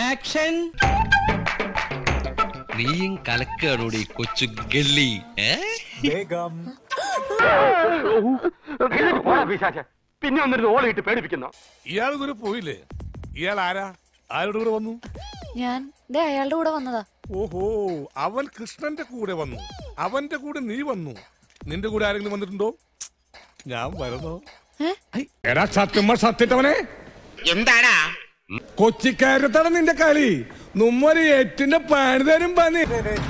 Action നീയും കലക്കാണോടി കൊച്ചു gully ഏ പിന്നെ വന്നിരുന്ന് ഓളിയിട്ട് പേടിപ്പിക്കുന്നു ഇയാൾ ദൂരെ പോയില്ലേ ഇയാൾ ആരാ ആരുടെ കൂടെ വന്നു ഞാൻ ദേ അയാളുടെ കൂടെ വന്നതാ ഓഹോ അവൻ കൃഷ്ണന്റെ കൂടെ വന്നു അവന്റെ കൂടെ നീ വന്നു നിന്റെ കൂടെ ആരെങ്കിലും വന്നിട്ടുണ്ടോ ഞാൻ വരണോ എടാ സത്യമ്മ സത്യത്തവനെ എന്താടാ കൊച്ചിക്കാരത്താണ് നിന്റെ കളി നുമ്മൊരു എട്ടിന്റെ പാണി തരും പന്നി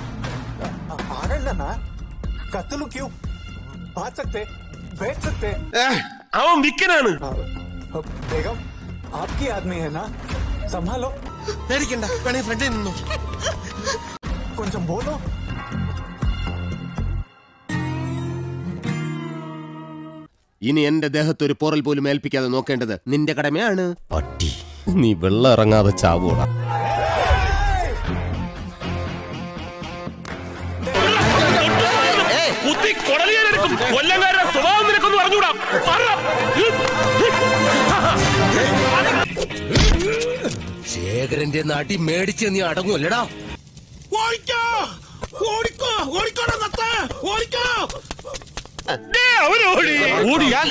कत्लू क्यों भाग सकते बैठ सकते അവൻ വിക്കനാണ് बेगम आपकी आदमी है ना संभालो പേടിക്കണ്ട വേണേ ഫ്രണ്ടിൽ നിന്നു కొంచెం बोलो ഇനി എന്റെ ദേഹത്ത് ഒരു പോറൽ പോലും ഏൽപ്പിക്കാതെ നോക്കേണ്ടത് നിന്റെ കടമയാണ് പട്ടി നീ വെള്ളം ഇറങ്ങാതെ ചാവൂടാ കുത്തി കൊടലിയാലെടുക്കും കൊല്ലങ്കാരുടെ സ്വഭാവം നിനക്കൊന്ന് പറഞ്ഞുകൂടാ പറ. ശേഖരന്റെ നാട്ടി മേടിച്ച് നീ അടങ്ങൂല്ലടാ ദേ, അവനോടി ഓടിയാൽ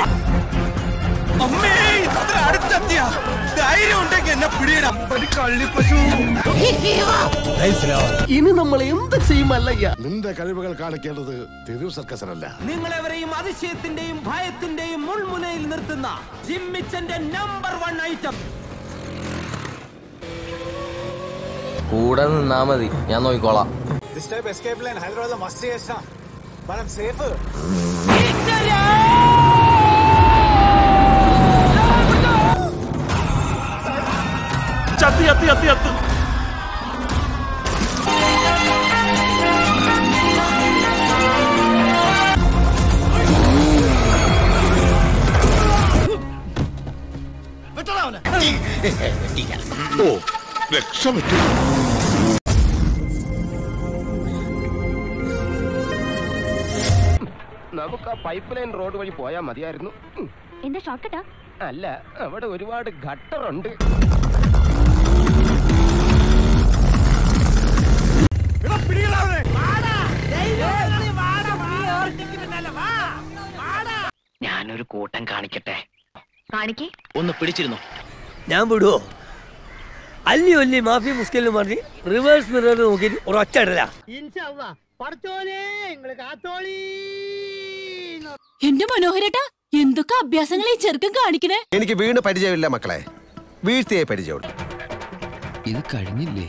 ഇനി നമ്മൾ എന്ത് ചെയ്യുമല്ലയ്യ നിന്റെ കഴിവുകൾ കാണിക്കേണ്ടത് തിരു സർക്കസനല്ല നിങ്ങളെവരെയും അതിശയത്തിന്റെയും ഭയത്തിന്റെയും മുൾമുനയിൽ നിർത്തുന്ന ജിമ്മിച്ചന്റെ നമ്പർ വൺ ഐറ്റം കൂടെ നിന്നാ മതി ഞാൻ നോക്കിക്കോളാം this type escape line Hyderabad मस्त చేసిన మనం సేఫ్ ചത്ത് ചത്ത് ചത്ത് ചത്ത് ഓ രക്ഷപ്പെട്ടു നമുക്ക് ആ പൈപ്പ് ലൈൻ റോഡ് വഴി പോയാൽ മതിയായിരുന്നു ഉം. എന്താ ഷോർട്ട് കട്ടാ അല്ല അവിടെ ഒരുപാട് ഗട്ടറുണ്ട് ഞാനൊരു കൂട്ടം കാണിക്കട്ടെ കാണിക്കേ ഒന്ന് പിടിച്ചിരുന്നു ഞാൻ വിടുവോ അല്ലി ഒല്ലി മാഫി മുസ്കലിന് പറഞ്ഞ് റിവേഴ്സ് മിറർ നോക്കിയിട്ട് ഒരൊറ്റ ഇടല എന്റെ മനോഹരേട്ടാ എന്തൊക്കെ അഭ്യാസങ്ങൾ ഈ ചെറുക്കൻ കാണിക്കണേ എനിക്ക് വീണ് പരിചയമില്ല മക്കളെ വീഴ്ത്തിയെ പരിചയമുള്ളൂ ഇത് കഴിഞ്ഞില്ലേ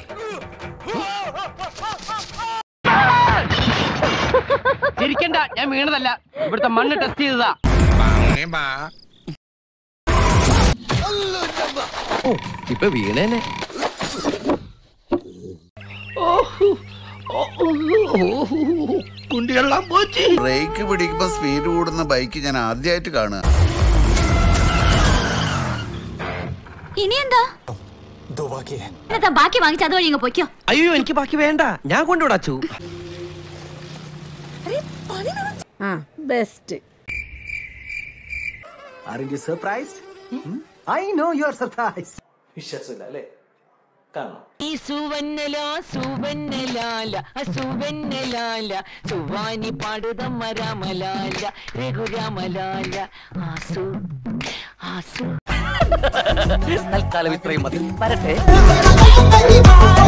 ചിരിക്കണ്ട ഞാൻ വീണതല്ല ഇവിടുത്തെ മണ്ണ് ടെസ്റ്റ് ചെയ്തതാ ഇപ്പൊ വീണേനെ കുണ്ടികെല്ലാം പോച്ച് ബ്രേക്ക് പിടിക്കുമ്പോ സ്പീഡ് കൂടുന്ന ബൈക്ക് ഞാൻ ആദ്യമായിട്ട് കാണുക ഇനി എന്താ दो बाकी है എന്നാ ബാക്കി വാങ്ങിച്ച അതുവഴി ഇങ്ങ് പൊയ്ക്കോ അയ്യോ എനിക്ക് ബാക്കി വേണ്ട ഞാൻ കൊണ്ടുവിടാച്ചു best Aren't you surprised? I know you're surprised. വിശ്വാസമില്ല അല്ലേ കാണണം സുവന്നല സുവന്നലാല സുവന്നലാല സുവാനി പാടുതമ്മ രാമലാല രഘുരാമലാല ആസു ആസു തൽക്കാലം ഇത്രയും മതി വരട്ടെ